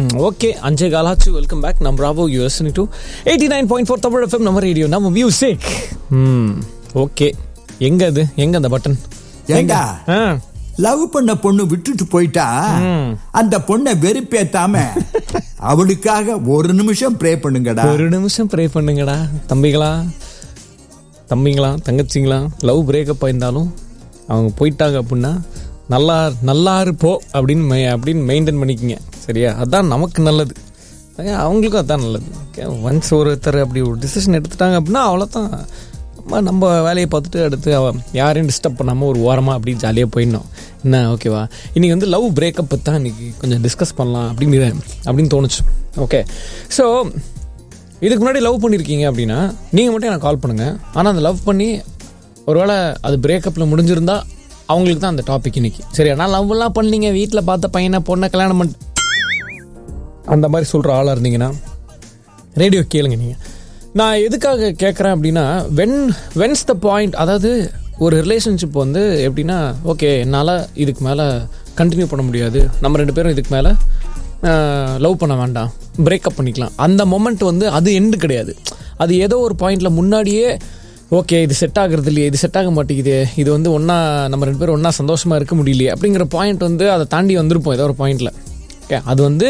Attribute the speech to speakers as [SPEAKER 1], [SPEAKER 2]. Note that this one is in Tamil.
[SPEAKER 1] ஓகே அஞ்சே காலாச்சு வெல்கம் பேக் நம்ம ராவோ you listening to eighty nine point four Tamil FM நம்ம ரேடியோ நம்ம மியூசிக் ம் ஓகே எங்க அது எங்க அந்த பட்டன்
[SPEAKER 2] ஏண்டா
[SPEAKER 1] ஆ
[SPEAKER 2] லவ் பண்ண பொண்ணு விட்டுட்டு போயிட்டா அந்த பொண்ணை வெறுப்பேத்தாம அவளுக்காக ஒரு நிமிஷம் ப்ரே பண்ணுங்கடா
[SPEAKER 1] ஒரு நிமிஷம் ப்ரே பண்ணுங்கடா தம்பிகளா தம்பிங்களா தங்கச்சிங்களா லவ் பிரேக்கப் ஆயிருந்தாலும் அவங்க போயிட்டாங்க அப்படின்னா நல்லா நல்லா இருப்போ அப்படின்னு மெ அப்படின்னு மெயின்டைன் பண்ணிக்கங்க சரியா அதான் நமக்கு நல்லது ஏன் அவங்களுக்கும் அதான் நல்லது ஓகே ஒன்ஸ் ஒருத்தர் அப்படி ஒரு டிசிஷன் எடுத்துட்டாங்க அப்படின்னா அவ்வளோதான் நம்ம நம்ம வேலையை பார்த்துட்டு அடுத்து அவ யாரையும் டிஸ்டர்ப் பண்ணாமல் ஒரு ஓரமாக அப்படி ஜாலியாக போயிடணும் என்ன ஓகேவா இன்றைக்கி வந்து லவ் பிரேக்கப் தான் இன்றைக்கி கொஞ்சம் டிஸ்கஸ் பண்ணலாம் அப்படிங்கிற அப்படின்னு தோணுச்சு ஓகே ஸோ இதுக்கு முன்னாடி லவ் பண்ணியிருக்கீங்க அப்படின்னா நீங்கள் மட்டும் எனக்கு கால் பண்ணுங்கள் ஆனால் அந்த லவ் பண்ணி ஒருவேளை அது பிரேக்கப்பில் முடிஞ்சிருந்தா அவங்களுக்கு தான் அந்த டாபிக் இன்னைக்கு சரி ஆனால் லவ்லாம் பண்ணீங்க வீட்டில் பார்த்த பையனை பொண்ணை கல்யாணம் பண்ணி அந்த மாதிரி சொல்கிற ஆளாக இருந்தீங்கன்னா ரேடியோ கேளுங்க நீங்கள் நான் எதுக்காக கேட்குறேன் அப்படின்னா வென் வென்ஸ் த பாயிண்ட் அதாவது ஒரு ரிலேஷன்ஷிப் வந்து எப்படின்னா ஓகே என்னால் இதுக்கு மேலே கண்டினியூ பண்ண முடியாது நம்ம ரெண்டு பேரும் இதுக்கு மேலே லவ் பண்ண வேண்டாம் பிரேக்கப் பண்ணிக்கலாம் அந்த மொமெண்ட் வந்து அது எண்டு கிடையாது அது ஏதோ ஒரு பாயிண்டில் முன்னாடியே ஓகே இது செட் ஆகுறது இல்லையே இது செட் ஆக மாட்டேங்குது இது வந்து ஒன்றா நம்ம ரெண்டு பேரும் ஒன்றா சந்தோஷமாக இருக்க முடியலையே அப்படிங்கிற பாயிண்ட் வந்து அதை தாண்டி வந்திருப்போம் ஏதோ ஒரு பாயிண்டில் ஓகே அது வந்து